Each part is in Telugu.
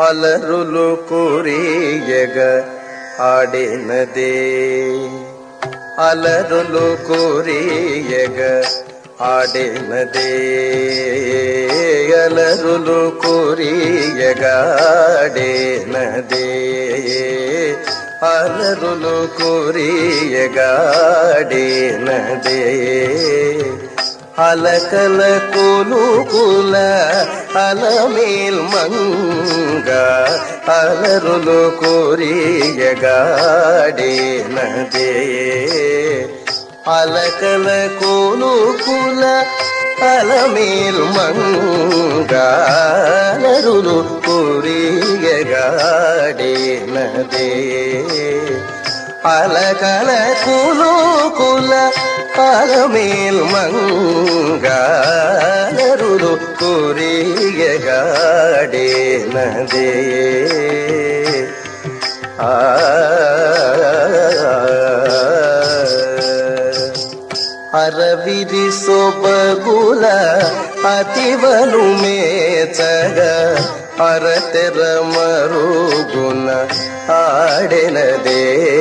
అలరులు కురియగ ఆడినదే అలరులు కురియగ ఆడినదే అలరులు కురియగ ఆడినదే అలరులు కురియగ ఆడినదే అలకల కులుకుల అలమేల్ మంగ అలరులు కోరియగాడేనదే అలకల కులుకుల అలమేల్ మంగ అలరులు కోరియగాడేనదే అలకల కులుకుల అలమేల్ మంగళరులు కురియగాడేనదే ఆ అరవిరి సొబగుల అతివను మేచగ అరతెర మరుగున ఆడెనదే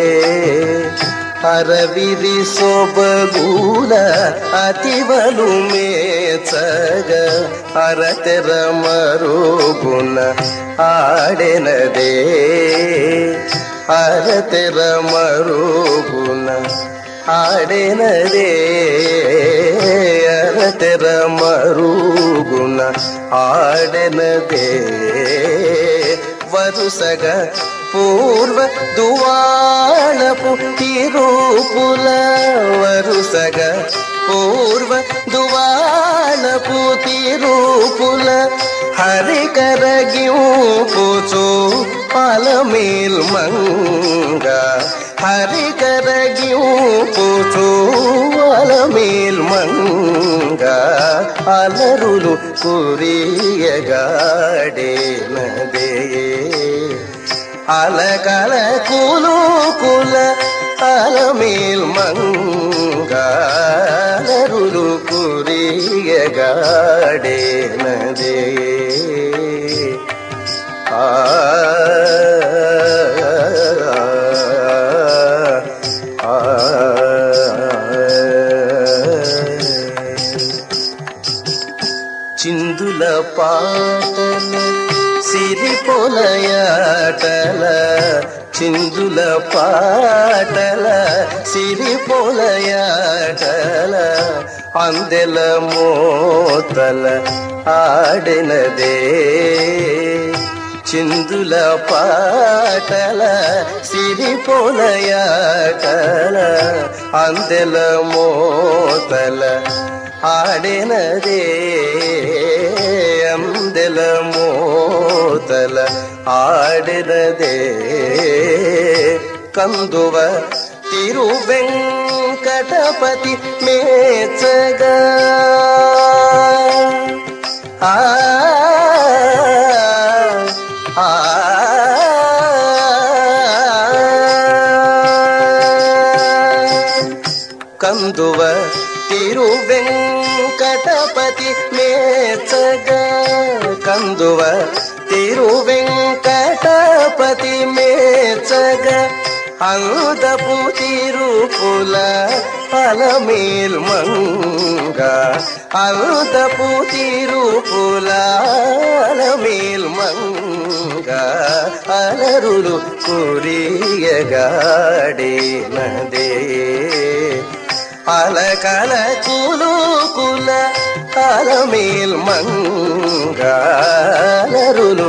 అరవిరి సొబగుల అతివలు మేచగ అరతెర మరుగున ఆడెనదే అరతెర మరుగున ఆడెనదే అరతెర మరుగున ఆడెనదే వరుసగా పూర్వ దువాళపు తిరుపుల వరుసగ పూర్వ దువాళపు తిరుపుల హరికరగిపూచు అలమేల్ మంగ హరికరగిపూచు అలమేల్ మంగ అలరులు కురియగాడేనదే అలకల కులు కుల అలమేల్ మంగళరులు కురియగాడేనదే ఆ ఆ చిందుల పాటల సిరిపొలయాటల చిందుల పాటల సిరిపొలయాటల అందెల మోతల ఆడినదే చిందుల పాటల సిరిపొలయాటల అందెల మోతల ఆడినదే అందెల మోతల ఆడినదే కందువ తిరువెంకటపతి మేచగా ఆ ఆ కందువ తిరువెంకటపతి మేచగ కందువ తిరువెంకటపతి మేచగ అందపు తిరుపుల అలమేల్ మంగ అందపు తిరుపుల అలమేల్ మంగ అలరులు కురియగాడేనదే అలకల కులు కుల అలమేల్ మంగళరులు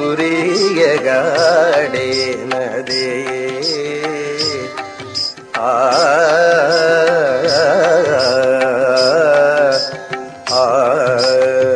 కురియగాడేనదే ఆ ఆ